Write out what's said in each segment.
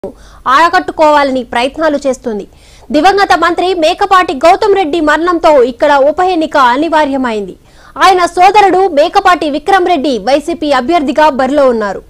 ఆడగట్టుకోవాలని ప్రయత్నాలు చేస్తుంది దివంగత మంత్రి మేకపాటి గౌతమ్ రెడ్డి మరణంతో ఇక్కడ ఉప ఎన్నిక అనివార్యమైంది ఆయన సోదరుడు మేకపాటి విక్రమ్ రెడ్డి వైసీపీ అభ్యర్థిగా బరిలో ఉన్నారు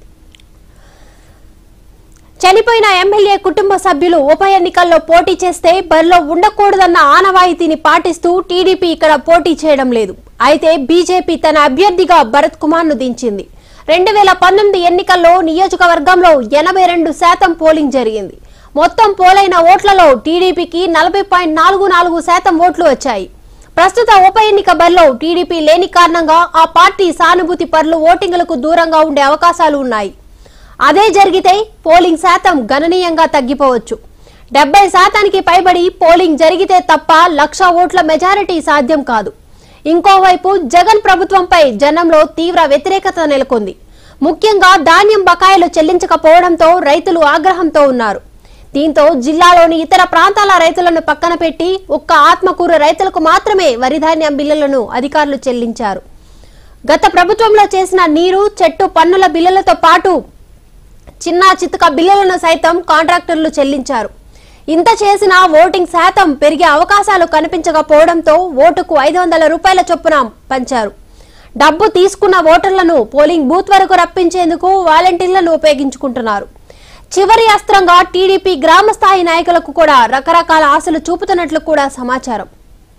చనిపోయిన ఎమ్మెల్యే కుటుంబ సభ్యులు ఉప ఎన్నికల్లో పోటీ చేస్తే బరిలో ఉండకూడదన్న ఆనవాయితీని పాటిస్తూ టీడీపీ ఇక్కడ పోటీ చేయడం లేదు అయితే బీజేపీ తన అభ్యర్థిగా భరత్ కుమార్ ను దించింది రెండు వేల పంతొమ్మిది ఎన్నికల్లో నియోజకవర్గంలో ఎనభై రెండు శాతం పోలింగ్ జరిగింది మొత్తం పోలైన ఓట్లలో టీడీపీకి నలభై పాయింట్ నాలుగు నాలుగు శాతం ఓట్లు వచ్చాయి ప్రస్తుత ఉప ఎన్నిక బరిలో టీడీపీ లేని కారణంగా ఆ పార్టీ సానుభూతి పరులు ఓటింగులకు దూరంగా ఉండే అవకాశాలు ఉన్నాయి అదే జరిగితే పోలింగ్ శాతం గణనీయంగా తగ్గిపోవచ్చు డెబ్బై శాతానికి పైబడి పోలింగ్ జరిగితే తప్ప లక్ష ఓట్ల మెజారిటీ సాధ్యం కాదు ఇంకోవైపు జగన్ ప్రభుత్వంపై జనంలో తీవ్ర వ్యతిరేకత నెలకొంది ముఖ్యంగా ధాన్యం బకాయిలు చెల్లించకపోవడంతో రైతులు ఆగ్రహంతో ఉన్నారు దీంతో జిల్లాలోని ఇతర ప్రాంతాల రైతులను పక్కన పెట్టి ఒక్క ఆత్మకూరు రైతులకు మాత్రమే వరి ధాన్యం బిల్లులను అధికారులు చెల్లించారు గత ప్రభుత్వంలో చేసిన నీరు చెట్టు పన్నుల బిల్లులతో పాటు చిన్న చితక బిల్లులను సైతం కాంట్రాక్టర్లు చెల్లించారు ఇంత చేసినా ఓటింగ్ శాతం పెరిగే అవకాశాలు కనిపించకపోవడంతో ఓటుకు ఐదు వందల రూపాయల చొప్పున పంచారు డబ్బు తీసుకున్న ఓటర్లను పోలింగ్ బూత్ వరకు రప్పించేందుకు వాలంటీర్లను ఉపయోగించుకుంటున్నారు చివరి అస్త్రంగా టీడీపీ గ్రామ స్థాయి నాయకులకు కూడా రకరకాల ఆశలు చూపుతున్నట్లు కూడా సమాచారం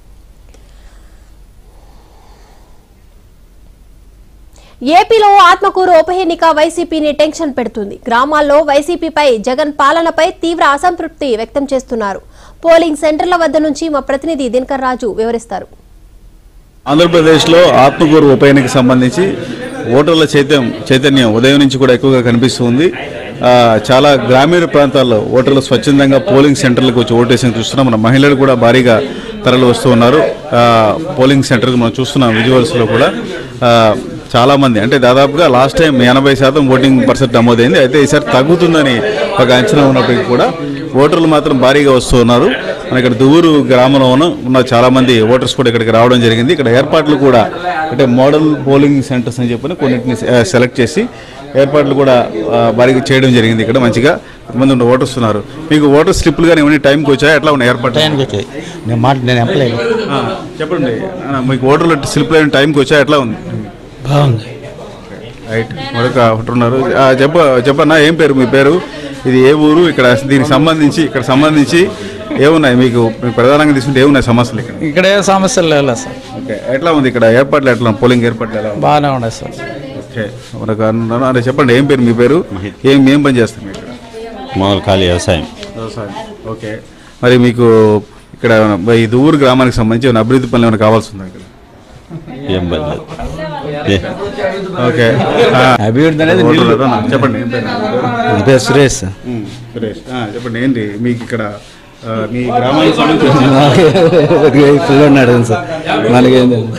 ఏపీలో ఆత్మకూరు ఉప ఎన్నిక వైసీపీని టెన్షన్ పెడుతుంది గ్రామాల్లో వైసీపీపై జగన్ పాలనపై తీవ్ర అసంతృప్తి వ్యక్తం చేస్తున్నారు పోలింగ్ సెంటర్ల వద్ద నుంచి మా ప్రతినిధి దినకర్ రాజు వివరిస్తారు ఆంధ్రప్రదేశ్లో ఆత్మకూరు ఉప ఎన్నికకు సంబంధించి ఓటర్ల చైతన్యం చైతన్యం ఉదయం నుంచి కూడా ఎక్కువగా కనిపిస్తుంది ఆ, చాలా గ్రామీణ ప్రాంతాల్లో ఓటర్లు స్వచ్ఛందంగా పోలింగ్ సెంటర్లకు వచ్చి ఓటేసి చూస్తున్నాం మన మహిళలు కూడా భారీగా తరలి వస్తూ ఉన్నారు ఆ, పోలింగ్ సెంటర్కి మనం చూస్తున్నాం విజువల్స్లో కూడా ఆ, చాలా మంది అంటే దాదాపుగా లాస్ట్ టైం ఎనభై శాతం ఓటింగ్ పర్సెంట్ నమోదైంది అయితే ఈసారి తగ్గుతుందని ఒక అంచనా ఉన్నప్పటికీ కూడా ఓటర్లు మాత్రం భారీగా వస్తూ ఉన్నారు మన ఇక్కడ దువ్వూరు గ్రామంలో ఉన్న ఉన్న చాలా మంది ఓటర్స్ కూడా ఇక్కడికి రావడం జరిగింది ఇక్కడ ఏర్పాట్లు కూడా అంటే మోడల్ పోలింగ్ సెంటర్స్ అని చెప్పని కొన్నింటిని సె- సెలెక్ట్ చేసి ఏర్పాట్లు కూడా ఆ, భారీగా చేయడం జరిగింది ఇక్కడ మంచిగా కొంతమంది ఉన్న ఓటర్స్ ఉన్నారు మీకు ఓటర్ స్లిప్లు కానీ ఇవన్నీ టైంకి వచ్చాయి ఎట్లా ఉన్నాయి ఏర్పాట్లు టైంకి వచ్చాయి నేను మాట నేను ఎంపలేను ఆ, చెప్పండి ఆ, మీకు ఓటర్లు స్లిప్లు అయిన టైంకి వచ్చాయి ఎట్లా ఉంది బాగుంది రైట్ మరొక ఒకటి ఉన్నారు ఆ, చెప్ప చెప్పన్నా ఏం పేరు మీ పేరు ఇది ఏ ఊరు ఇక్కడ దీనికి సంబంధించి ఇక్కడ సంబంధించి ఏమున్నాయి మీకు మీకు ప్రధానంగా తీసుకుంటే ఏమున్నాయి సమస్యలు ఇక్కడ ఇక్కడ ఏ సమస్యలు లేవు సార్ ఓకే ఎట్లా ఉంది ఇక్కడ ఏర్పాట్లు ఎట్లా ఉన్నాయి? పోలింగ్ ఏర్పాట్లు ఎలా ఉంది బాగానే ఉన్నాయి సార్ ఓకే మరొక అన్నారు అంటే చెప్పండి ఏం పేరు మీ పేరు ఏం ఏం పని చేస్తారు మీరు ఇక్కడ మామూలు ఖాళీ వ్యవసాయం వ్యవసాయం ఓకే మరి మీకు ఇక్కడ ఈ ఊరు గ్రామానికి సంబంధించి ఏమైనా అభివృద్ధి పనులు ఏమైనా కావాల్సి ఉందా ఇక్కడ ఏం పని లేదు ఏ- ఓకే ఆ, అభివృద్ధి అనేది ఓటర్లు కదా? చెప్పండి ఏం పేరు నా పేరు సురేష్ సార్ ఉమ్, సురేష్ ఆ, చెప్పండి ఏంటి మీకు ఇక్కడ ఆ, మీ గ్రామానికి సంబంధించి పిల్లోడిని అడగండి సార్ మనకేం తెలియదు.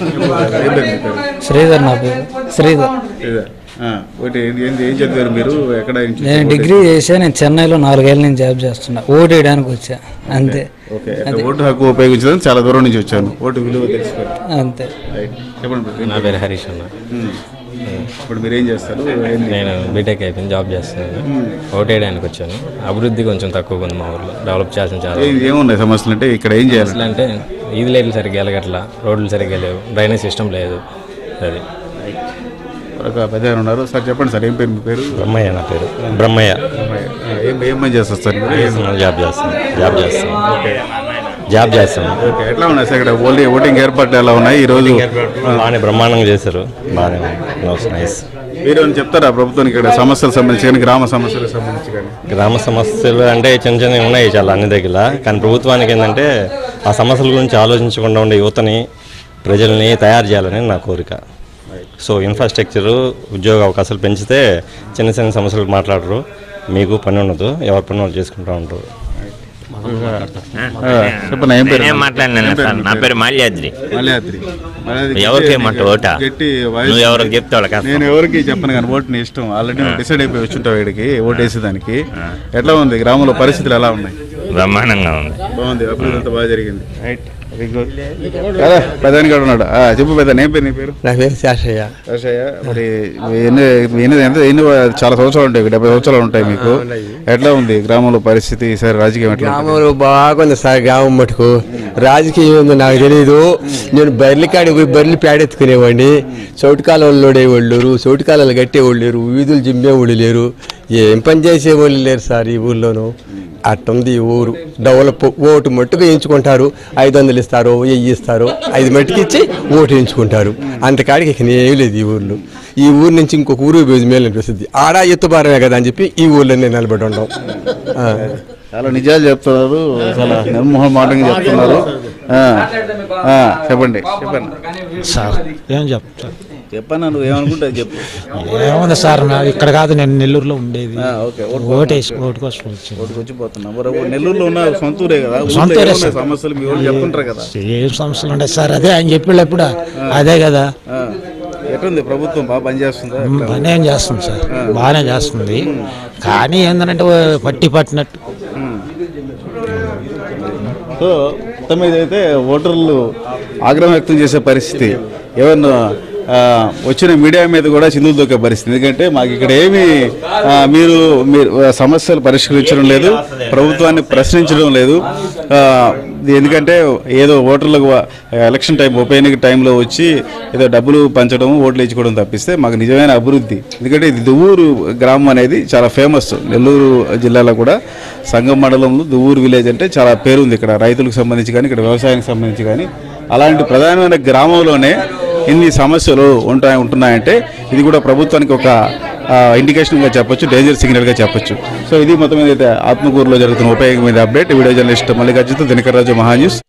ఏం పేరు మీ పేరు శ్రీధర్ నా పేరు శ్రీధర్ ఇదా? ఆ, ఒకటి ఏంటి ఏంటి ఏం చదివారు మీరు ఎక్కడ నుంచి నేను డిగ్రీ చేసా నేను చెన్నైలో నాలుగేళ్ళ నుంచి జాబ్ చేస్తున్నా ఓటు వేయడానికి వచ్చా అంతే ఓకే అంటే ఓటు హక్కు ఉపయోగించడానికి చాలా దూరం నుంచి వచ్చాను ఓటు విలువ తెలుసుకోండి అంతే రైట్. చెప్పండి బ్రదర్. నా పేరు హరీష్ అన్న ఉమ్. ఇప్పుడు మీరు ఏం చేస్తారు ఏంటి? నేను బీటెక్ అయిపోయింది జాబ్ చేస్తున్నాను ఓటేయడానికి వచ్చాను అభివృద్ధి కొంచెం తక్కువగా ఉంది మా ఊర్లో డెవలప్ చేసిన చాలా ఏ- ఏమున్నాయి సమస్యలు అంటే ఇక్కడ ఏం చేయాలి అసలు అంటే ఈది లైట్లు సరిగ్గా వెలగట్లా రోడ్లు సరిగ్గా లేవు డ్రైనేజ్ సిస్టమ్ లేదు అది ఒక పెద్ద ఆయన ఉన్నారు సార్ చెప్పండి సార్ ఏం పేరు మీ పేరు బ్రహ్మయ్య నా పేరు బ్రహ్మయ్య ఆ, ఏం ఏం పని చేస్తారు సార్ మీరు ఏం- జాబ్ చేస్తాను జాబ్ చేస్తాను జాబ్ చేస్తాను ఓకే ఎట్లా ఉన్నాయి సార్ ఇక్కడ ఓన్లీ ఓటింగ్ ఏర్పాట్లు ఎలా ఉన్నాయి ఈ రోజు బాగానే బ్రహ్మాండంగా చేశారు బాగానే నైస్ మీరు ఏమైనా చెప్తారా ప్రభుత్వానికి ఇక్కడ సమస్యలకు సంబంధించి కానీ గ్రామ సమస్యలకు సంబంధించి కానీ గ్రామ సమస్యలు అంటే చిన్న చిన్నవి ఉన్నాయి చాలా అన్ని దగ్గర కానీ ప్రభుత్వానికి ఏంటంటే ఆ సమస్యల గురించి ఆలోచించకుండా ఉండే యువతని ప్రజల్ని తయారు చేయాలని నా కోరిక సో ఇన్ఫ్రాస్ట్రక్చరు ఉద్యోగ అవకాశాలు పెంచితే చిన్న చిన్న సమస్యలు మాట్లాడరు మీకు పని ఉండదు ఎవరి పని వాళ్ళు చేసుకుంటూ ఉంటారు ఆ, చెప్పండి ఏం పేరు నేనేం మాట్లాడినా సార్ నా పేరు మాల్యాద్రి మలయాద్రి మలయాద్రి ఎవరికి గట్టి- ఏమంటావు ఓటా? గట్టి వాయిస్ నువ్వు ఎవరికి చెప్తే వాళ్ళకి అర్థం. నేను ఎవరికి చెప్పను కానీ ఓటు నీ ఇష్టం ఆల్రెడీ డిసైడ్ అయిపోయి వచ్చుంటావు వీడికి ఓటు వేసేదానికి ఎట్లా ఉంది గ్రామంలో పరిస్థితులు ఎలా ఉన్నాయి బ్రహ్మాండంగా ఉంది బాగుంది అభివృద్ధి అంతా బాగా జరిగింది రైట్ వెరీ గుడ్ కదా పెద్దానికి కూడా ఉన్నాడు ఆ, చెప్పు పెద్ద ఏం పేరు నీ పేరు నా పేరు శేషయ్య రాజయ్య మరి ఎన్ని ఎన్ని ఎంత ఎన్ని చాలా సంవత్సరాలు ఉంటాయి డెబ్బై సంవత్సరాలు ఉంటాయి మీకు ఎట్లా ఉంది గ్రామంలో పరిస్థితి ఈసారి రాజకీయం ఎట్లా ఉంటుంది? గ్రామంలో బాగుంది సార్ గ్రామం మటుకు రాజకీయం ఏందో నాకు తెలియదు నేను బర్రెల కాడికి పోయి బర్రెలు పేడెత్తుకునేవాడిని చౌటికాలలో లోడేవాళ్ళు చౌటికాలలో కట్టేవాళ్ళు లేరు వీధులు జిమ్మేవాళ్ళు లేరు ఏం పని చేసేవాళ్ళు లేరు సార్ ఈ ఊర్లోనూ అట్టుంది ఈ ఊరు డెవలప్ ఓటు మట్టుకు వేయించుకుంటారు ఐదు వందలు ఇస్తారు వెయ్యి ఇస్తారు ఐదు మట్టుకు ఇచ్చి ఓటు వేయించుకుంటారు అంతకాడికి ఇక ఏం లేదు ఈ ఊర్లో ఈ ఊరు నుంచి ఇంకొక ఊరు పోయి మేలు అనిపిస్తుంది ఆడ ఎత్తుబారమే కదా అని చెప్పి ఈ ఊర్లోనే నిలబడి ఉంటాం ఆ. చాలా నిజాలు చెప్తున్నారు చాలా నిర్మోహం మాటంగా చెప్తున్నారు ఆ, ఆ, చెప్పండి చెప్పండి సార్ ఏం చెప్తా చెప్పన్నా నువ్వు ఏమనుకుంటే చెప్పు ఏముంది సార్ నా ఇక్కడ కాదు నేను నెల్లూరులో ఉండేది ఆ, ఓకే ఓటు ఓటేసి ఓటు కోసం వచ్చాను ఓటుకు వచ్చిపోతున్నా మరి నెల్లూరులో ఉన్న సొంత ఊరే కదా ఊళ్ళో సొంత ఊరే ఏమున్నాయి సార్. సమస్యలు మీ వాళ్ళు చెప్తుంటారు కదా ఏం సమస్యలు ఉన్నాయి సార్ అదే ఆయన చెప్పేటప్పుడు అదే కదా ఆ, ఎట్లుంది ప్రభుత్వం బాగా పనిచేస్తుందా ఎట్లా? పని ఏం చేస్తుంది సార్ బాగానే చేస్తుంది కానీ ఏంటంటే పట్టి పట్టినట్టు సో మొత్తం మీద అయితే ఓటర్లు ఆగ్రహం వ్యక్తం చేసే పరిస్థితి ఏమన్నా ఆ, వచ్చిన మీడియా మీద కూడా చిందులు దొక్కే పరిస్థితి ఎందుకంటే మాకు ఇక్కడ ఏమి ఆ, మీరు మీరు ఆ, సమస్యలు పరిష్కరించడం లేదు ప్రభుత్వాన్ని ప్రశ్నించడం లేదు ఆ, ఇది ఎందుకంటే ఏదో ఓటర్లకు వా- ఎలక్షన్ టైం ఉప ఎన్నిక టైంలో వచ్చి ఏదో డబ్బులు పంచడం ఓట్లు ఇచ్చుకోవడం తప్పిస్తే మాకు నిజమైన అభివృద్ధి ఎందుకంటే ఇది దువ్వూరు గ్రామం అనేది చాలా ఫేమస్ నెల్లూరు జిల్లాలో కూడా సంగం మండలంలో దువ్వూరు విలేజ్ అంటే చాలా పేరుంది ఇక్కడ రైతులకు సంబంధించి కానీ ఇక్కడ వ్యవసాయానికి సంబంధించి కానీ అలాంటి ప్రధానమైన గ్రామంలోనే ఇన్ని సమస్యలు ఉంటాయి ఉంటున్నాయంటే ఇది కూడా ప్రభుత్వానికి ఒక ఇండికేషన్గా చెప్పొచ్చు డేంజర్ సిగ్నల్గా చెప్పొచ్చు సో ఇది మొత్తం మీద అయితే ఆత్మకూరులో జరుగుతున్న ఉపయోగం మీద అప్డేట్ వీడియో జర్నలిస్ట్ మల్లికార్జుతో దినకర్ రాజు మహా న్యూస్